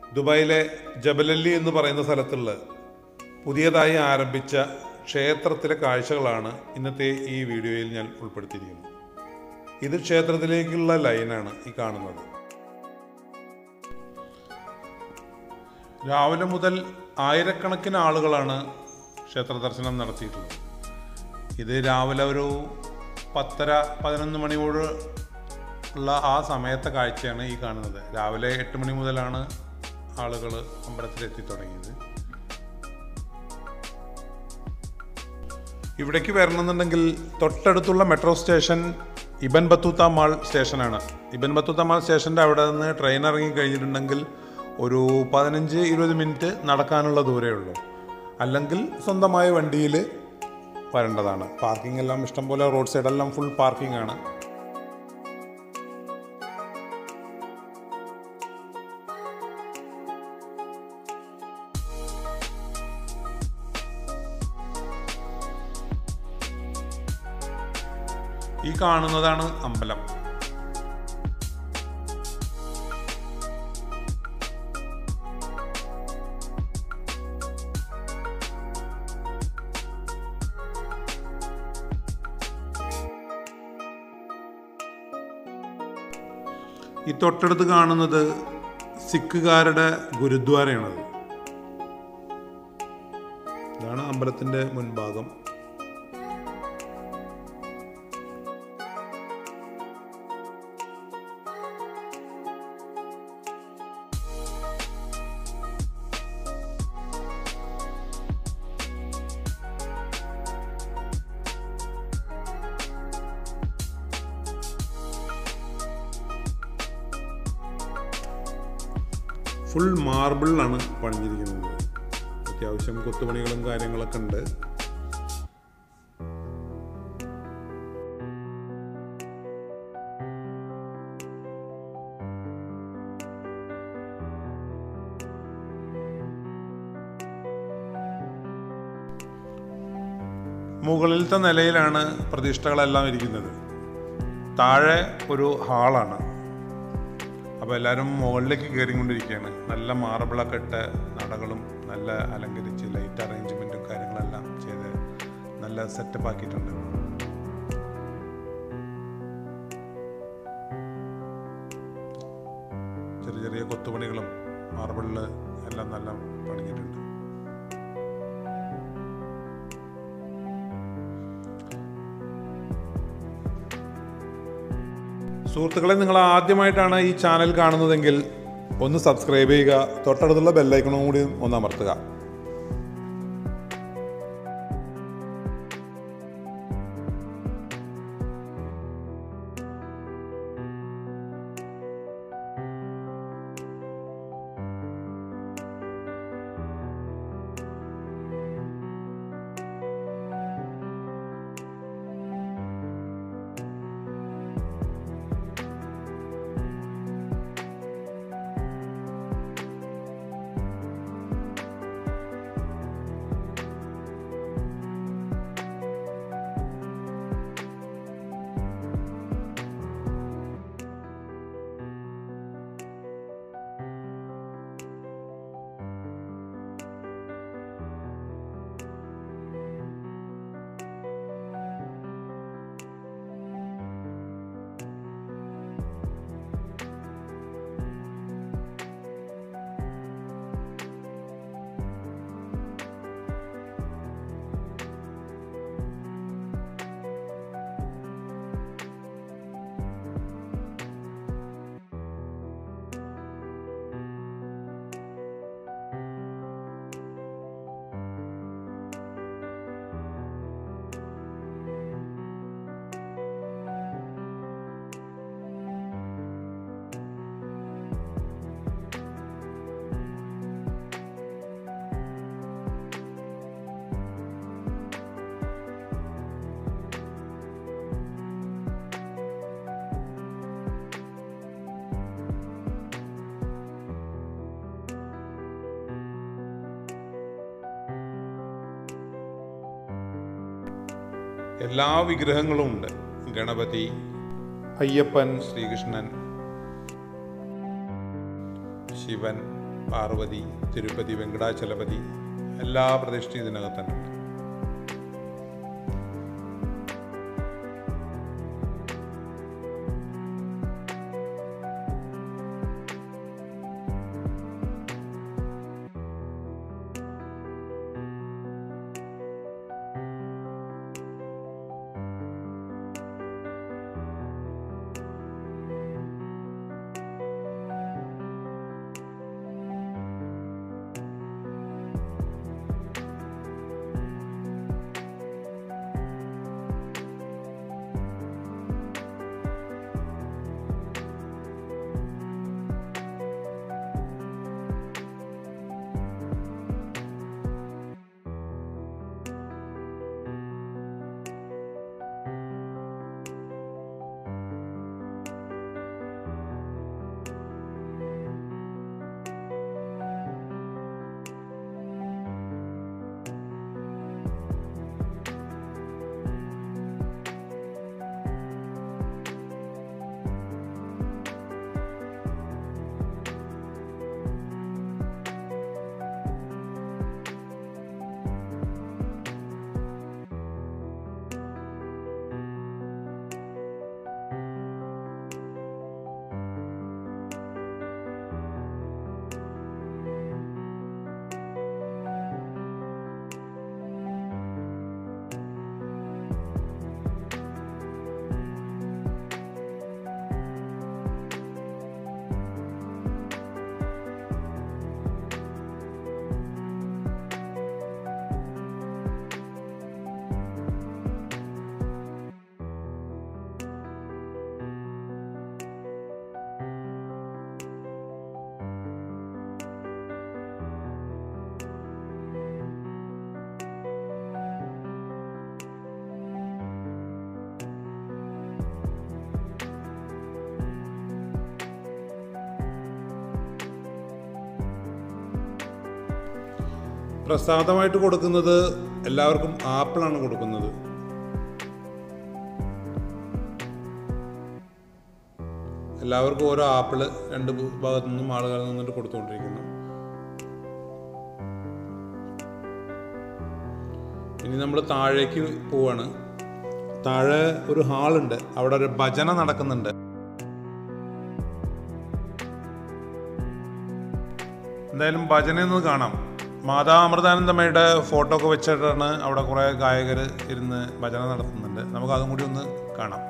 ദുബായിലെ ജബലല്ലി എന്ന് പറയുന്ന സ്ഥലത്തുള്ള പുതിയതായി ആരംഭിച്ച ക്ഷേത്രത്തിലെ കാഴ്ചകളാണ് ഇന്നത്തെ ഈ വീഡിയോയിൽ ഞാൻ ഉൾപ്പെടുത്തിയിരിക്കുന്നത് ഇത് ക്ഷേത്രത്തിലേക്കുള്ള ലൈനാണ് ഈ കാണുന്നത് രാവിലെ മുതൽ ആയിരക്കണക്കിന് ആളുകളാണ് ക്ഷേത്ര ദർശനം നടത്തിയിട്ടുള്ളത് ഇത് രാവിലെ ഒരു പത്തര പതിനൊന്ന് മണിയോട് ഉള്ള ആ സമയത്തെ കാഴ്ചയാണ് ഈ കാണുന്നത് രാവിലെ എട്ട് മണി മുതലാണ് ആളുകൾ അമ്പലത്തിലെത്തി തുടങ്ങിയത് ഇവിടേക്ക് വരണമെന്നുണ്ടെങ്കിൽ തൊട്ടടുത്തുള്ള metro station Ibn Battuta mall സ്റ്റേഷനാണ് ഇബൻ ബത്തൂത്ത മാൾ സ്റ്റേഷൻ്റെ അവിടെ നിന്ന് ട്രെയിൻ ഇറങ്ങി കഴിഞ്ഞിട്ടുണ്ടെങ്കിൽ ഒരു പതിനഞ്ച് ഇരുപത് മിനിറ്റ് നടക്കാനുള്ള ദൂരമേ ഉള്ളൂ അല്ലെങ്കിൽ സ്വന്തമായ വണ്ടിയിൽ വരേണ്ടതാണ് പാർക്കിംഗ് എല്ലാം ഇഷ്ടംപോലെ റോഡ് സൈഡെല്ലാം ഫുൾ പാർക്കിംഗ് ആണ് ഈ കാണുന്നതാണ് അമ്പലം ഈ തൊട്ടടുത്ത് കാണുന്നത് സിഖുകാരുടെ ഗുരുദ്വാരയാണത് ഇതാണ് അമ്പലത്തിന്റെ മുൻഭാഗം ഫുൾ മാർബിളിലാണ് പണിഞ്ഞിരിക്കുന്നത് അത്യാവശ്യം കൊത്തുപണികളും കാര്യങ്ങളൊക്കെ ഉണ്ട് മുകളിലത്തെ നിലയിലാണ് പ്രതിഷ്ഠകളെല്ലാം ഇരിക്കുന്നത് താഴെ ഒരു ഹാളാണ് അപ്പോൾ എല്ലാവരും മുകളിലേക്ക് കയറിക്കൊണ്ടിരിക്കുകയാണ് നല്ല മാർബിളൊക്കെ ഇട്ട് നടകളും നല്ല അലങ്കരിച്ച് ലൈറ്റ് അറേഞ്ച്മെൻറ്റും കാര്യങ്ങളെല്ലാം ചെയ്ത് നല്ല സെറ്റപ്പ് ആക്കിയിട്ടുണ്ട് ചെറിയ ചെറിയ കൊത്തുപണികളും മാർബിളിൽ എല്ലാം നല്ല പണിഞ്ഞിട്ടുണ്ട് സുഹൃത്തുക്കളെ നിങ്ങൾ ആദ്യമായിട്ടാണ് ഈ ചാനൽ കാണുന്നതെങ്കിൽ ഒന്ന് സബ്സ്ക്രൈബ് ചെയ്യുക തൊട്ടടുത്തുള്ള ബെല്ലൈക്കണും കൂടി ഒന്ന് അമർത്തുക എല്ലാ വിഗ്രഹങ്ങളും ഉണ്ട് ഗണപതി അയ്യപ്പൻ ശ്രീകൃഷ്ണൻ ശിവൻ പാർവതി തിരുപ്പതി വെങ്കടാചലപതി എല്ലാ പ്രതിഷ്ഠയും ഇതിനകത്ത് തന്നെ ഉണ്ട് പ്രസാദമായിട്ട് കൊടുക്കുന്നത് എല്ലാവർക്കും ആപ്പിളാണ് കൊടുക്കുന്നത് എല്ലാവർക്കും ഓരോ ആപ്പിള് രണ്ട് ഭാഗത്തു നിന്നും ആളുകൾ നിന്നിട്ട് കൊടുത്തുകൊണ്ടിരിക്കുന്നു ഇനി നമ്മൾ താഴേക്ക് പോവാണ് താഴെ ഒരു ഹാളുണ്ട് അവിടെ ഒരു ഭജന നടക്കുന്നുണ്ട് എന്തായാലും ഭജന ഒന്ന് കാണാം മാതാ അമൃതാനന്ദമ്മയുടെ ഫോട്ടോ ഒക്കെ വെച്ചിട്ടാണ് അവിടെ കുറേ ഗായകർ ഇരുന്ന് ഭജന നടത്തുന്നുണ്ട് നമുക്ക് അതും കൂടി ഒന്ന് കാണാം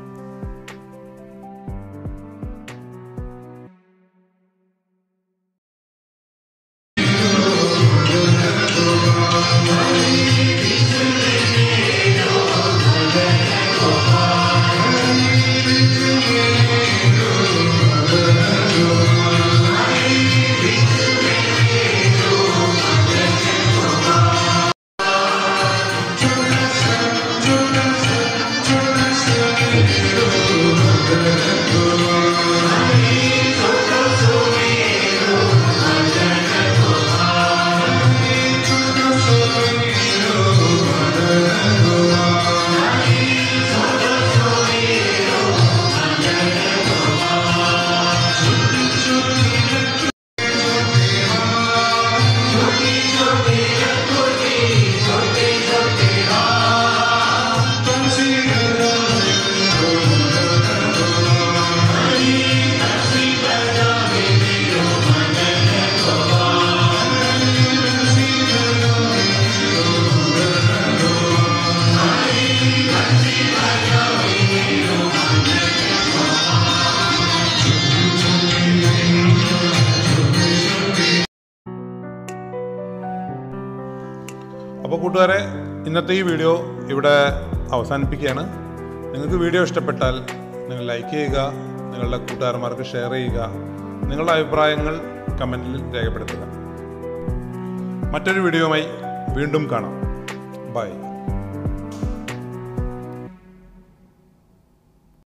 അപ്പോൾ കൂട്ടുകാരെ ഇന്നത്തെ ഈ വീഡിയോ ഇവിടെ അവസാനിപ്പിക്കുകയാണ് നിങ്ങൾക്ക് വീഡിയോ ഇഷ്ടപ്പെട്ടാൽ നിങ്ങൾ ലൈക്ക് ചെയ്യുക നിങ്ങളുടെ കൂട്ടുകാരന്മാർക്ക് ഷെയർ ചെയ്യുക നിങ്ങളുടെ അഭിപ്രായങ്ങൾ കമൻറ്റിൽ രേഖപ്പെടുത്തുക മറ്റൊരു വീഡിയോയുമായി വീണ്ടും കാണാം ബൈ